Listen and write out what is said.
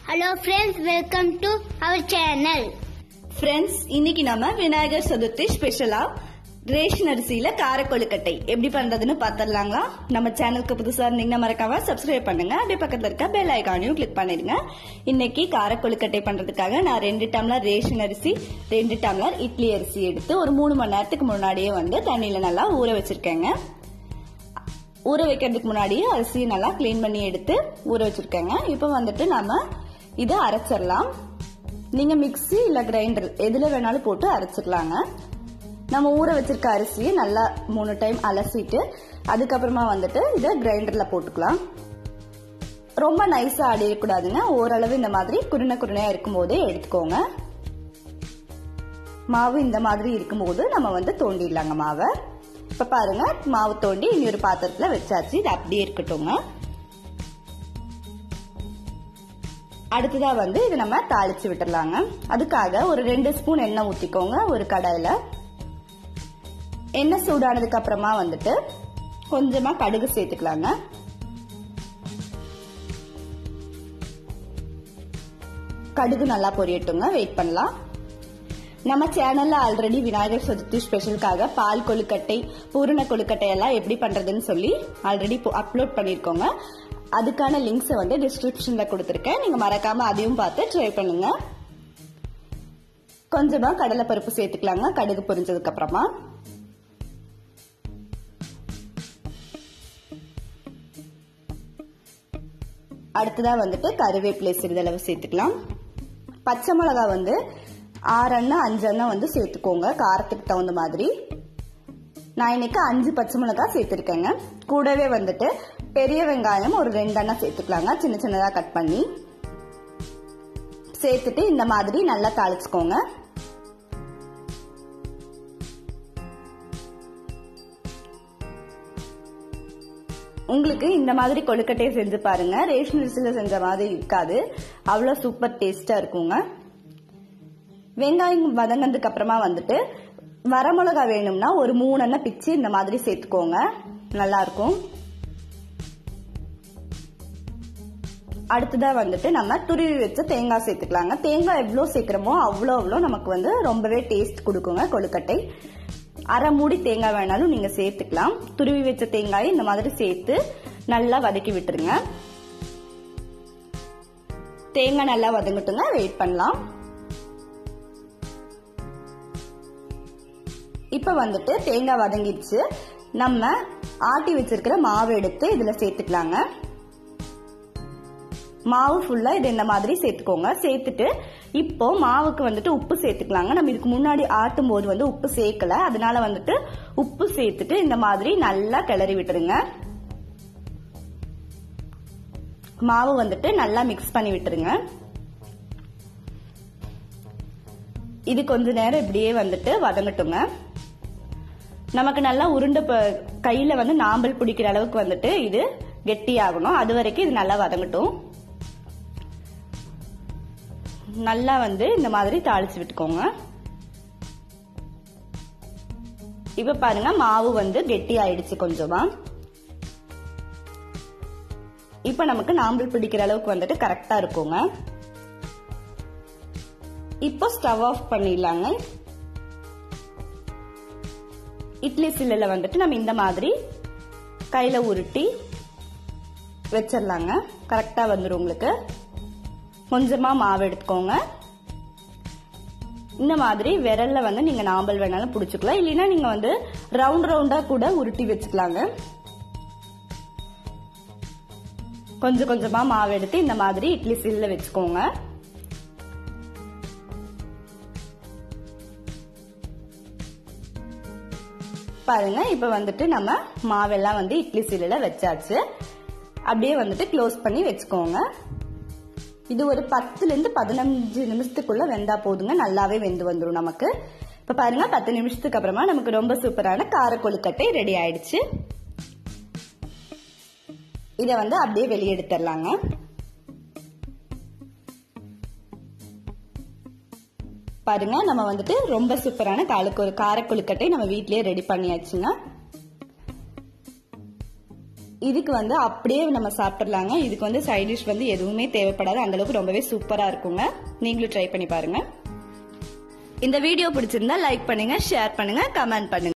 Hello friends, welcome to our channel. Friends இன்னைக்கு நம்ம விநாயகர் சதுர்த்தி ஸ்பெஷலா ரேஷன் அரிசியில கார கொழுக்கட்டை எப்படி பண்றதுன்னு பாத்திரலாங்களா நம்ம சேனலுக்கு புதுசா இருந்தீங்கன்னா மறக்காம சப்ஸ்கிரைப் பண்ணுங்க அப்படியே பக்கத்துல இருக்க பெல் ஐக்கானையும் கிளிக் பண்ணிடுங்க இன்னைக்கு கார கொழுக்கட்டை பண்றதுக்காக நான் ரெண்டு டம்ளர் ரேஷன் அரிசி ரெண்டு டம்ளர் இட்லி அரிசி எடுத்து ஒரு மூணு மணி நேரத்துக்கு முன்னாடியே வந்து தண்ணியில நல்லா ஊற வச்சிருக்கேங்க ஊற வைக்கிறதுக்கு முன்னாடியே அரிசியை நல்லா க்ளீன் பண்ணி எடுத்து ஊற வச்சிருக்கேங்க இப்போ வந்துட்டு நாம இதை அரைச்சிடலாம் நீங்க மிக்ஸி இல்ல கிரைண்டர் எதுல வேணாலும் போட்டு அரைச்சிக்கலாங்க நம்ம ஊற வச்சிருக்க அரிசியை நல்லா மூணு டைம் அலசிட்டு அதுக்கப்புறமா வந்துட்டு இதை கிரைண்டர்ல போட்டுக்கலாம் ரொம்ப நைஸா அடியக்கூடாதுங்க ஓரளவு இந்த மாதிரி குருணை குருணையா இருக்கும் போதே எடுத்துக்கோங்க மாவு இந்த மாதிரி இருக்கும்போது நம்ம வந்து தோண்டிடலாங்க மாவை இப்ப பாருங்க மாவு தோண்டி இனி ஒரு பாத்திரத்துல வச்சாச்சு இது அப்படியே இருக்கட்டும்ங்க அடுத்ததா வந்து இது நம்ம தாளிச்சு விட்டுறலாங்க அதுக்காக ஒரு ரெண்டு ஸ்பூன் எண்ணெய் ஊத்திக்கோங்க ஒரு கடாயில எண்ணெய் சூடானதுக்கு அப்புறமா வந்துட்டு கொஞ்சமா கடுகு சேர்த்துக்கலாங்க கடுகு நல்லா பொரியட்டுங்க வெயிட் பண்ணலாம் நம்ம சேனல்ல ஆல்ரெடி விநாயகர் சதுர்த்தி ஸ்பெஷலுக்காக பால் கொழுக்கட்டை பூரண கொழுக்கட்டை எல்லாம் எப்படி பண்றதுன்னு சொல்லி ஆல்ரெடி அப்லோட் பண்ணிருக்கோங்க அதுக்கான லிங்க்ஸ் வந்து டிஸ்கிரிப்ஷன்ல கொடுத்துருக்கேன் நீங்க மறக்காம அதையும் பார்த்து ட்ரை பண்ணுங்க கொஞ்சமா கடலை பருப்பு சேர்த்துக்கலாங்க கடுகு பொரிஞ்சதுக்கு அப்புறமா அடுத்ததா வந்துட்டு கருவேப்பிலை சிறிதளவு சேர்த்துக்கலாம் பச்சை மிளகா வந்து ஆறு அண்ணா அஞ்சு அண்ணா வந்து சேர்த்துக்கோங்க காரத்துக்கு தகுந்த மாதிரி நான் இன்னைக்கு அஞ்சு பச்சை மிளகாய் சேர்த்துருக்கேங்க கூடவே வந்துட்டு பெரிய வெங்காயம் ஒரு ரெண்டு அண்ணா சேர்த்துக்கலாங்க சின்ன சின்னதாக கட் பண்ணி சேர்த்துட்டு இந்த மாதிரி நல்லா தாளிச்சுக்கோங்க உங்களுக்கு இந்த மாதிரி கொழுக்கட்டையை செஞ்சு பாருங்க ரேஷன் அரிசியில் செஞ்ச மாதிரி இருக்காது அவ்வளோ சூப்பர் டேஸ்டா இருக்குங்க வெங்காயம் வதங்கினதுக்கு அப்புறமா வந்துட்டு வரமிளகா வேணும்னா ஒரு மூணு எண்ணெய் பிச்சு இந்த மாதிரி சேர்த்துக்கோங்க நல்லா இருக்கும் அடுத்ததா வந்துட்டு நம்ம துருவி வச்ச தேங்காய் சேர்த்துக்கலாங்க தேங்காய் எவ்வளோ சேர்க்கிறோமோ அவ்வளோ அவ்வளோ நமக்கு வந்து ரொம்பவே டேஸ்ட் கொடுக்குங்க கொழுக்கட்டை அரை மூடி தேங்காய் வேணாலும் நீங்க சேர்த்துக்கலாம் துருவி வச்ச தேங்காய் இந்த மாதிரி சேர்த்து நல்லா வதக்கி விட்டுருங்க தேங்காய் நல்லா வதங்கட்டுங்க வெயிட் பண்ணலாம் இப்ப வந்துட்டு தேங்காய் வதங்கிடுச்சு நம்ம ஆட்டி வச்சிருக்கிற மாவு எடுத்து இதுல சேர்த்துக்கலாங்க மாவு ஃபுல்லா இது இந்த மாதிரி சேர்த்துக்கோங்க சேர்த்துட்டு இப்போ மாவுக்கு வந்துட்டு உப்பு சேர்த்துக்கலாங்க நம்ம இதுக்கு முன்னாடி ஆட்டும் போது வந்து உப்பு சேர்க்கல அதனால வந்துட்டு உப்பு சேர்த்துட்டு இந்த மாதிரி நல்லா கிளறி விட்டுருங்க மாவு வந்துட்டு நல்லா மிக்ஸ் பண்ணி விட்டுருங்க இது கொஞ்ச நேரம் இப்படியே வந்துட்டு வதங்கட்டுங்க நமக்கு நல்லா உருண்டை கையில வந்து நாம்பல் பிடிக்கிற அளவுக்கு வந்துட்டு இது கெட்டி ஆகணும் அது வரைக்கும் இது நல்லா வதங்கட்டும் நல்லா வந்து இந்த மாதிரி தாளிச்சு விட்டுக்கோங்க இப்ப பாருங்க மாவு வந்து கெட்டி ஆயிடுச்சு கொஞ்சமா இப்ப நமக்கு நாம்பல் பிடிக்கிற அளவுக்கு வந்துட்டு கரெக்டா இருக்குங்க இப்போ ஸ்டவ் ஆஃப் பண்ணிடலாங்க இட்லி சில்லுல வந்துட்டு நம்ம இந்த மாதிரி கையில உருட்டி வச்சிடலாங்க கரெக்டா வந்துடும் உங்களுக்கு கொஞ்சமா மாவு எடுத்துக்கோங்க இந்த மாதிரி விரல்ல வந்து நீங்க நாம்பல் வேணாலும் பிடிச்சிக்கலாம் இல்லைன்னா நீங்க வந்து ரவுண்ட் ரவுண்டா கூட உருட்டி வச்சுக்கலாங்க கொஞ்சம் கொஞ்சமா மாவு எடுத்து இந்த மாதிரி இட்லி சில்ல வச்சுக்கோங்க பாருங்க இப்ப வந்துட்டு நம்ம மாவெல்லாம் வந்து இட்லி சில்லுல வச்சாச்சு அப்படியே வந்துட்டு க்ளோஸ் பண்ணி வச்சுக்கோங்க இது ஒரு பத்துல இருந்து பதினஞ்சு நிமிஷத்துக்குள்ள வெந்தா போதுங்க நல்லாவே வெந்து வந்துடும் நமக்கு இப்ப பாருங்க பத்து நிமிஷத்துக்கு அப்புறமா நமக்கு ரொம்ப சூப்பரான கார கொழுக்கட்டை ரெடி ஆயிடுச்சு இத வந்து அப்படியே வெளியே எடுத்துடலாங்க பாருங்க நம்ம வந்துட்டு ரொம்ப சூப்பரான காலுக்கு ஒரு கார கொழுக்கட்டை நம்ம வீட்லயே ரெடி பண்ணியாச்சுங்க இதுக்கு வந்து அப்படியே நம்ம சாப்பிட்றலாங்க இதுக்கு வந்து சைட் டிஷ் வந்து எதுவுமே தேவைப்படாது அந்த அளவுக்கு ரொம்பவே சூப்பரா இருக்குங்க நீங்களும் ட்ரை பண்ணி பாருங்க இந்த வீடியோ பிடிச்சிருந்தா லைக் பண்ணுங்க ஷேர் பண்ணுங்க கமெண்ட் பண்ணுங்க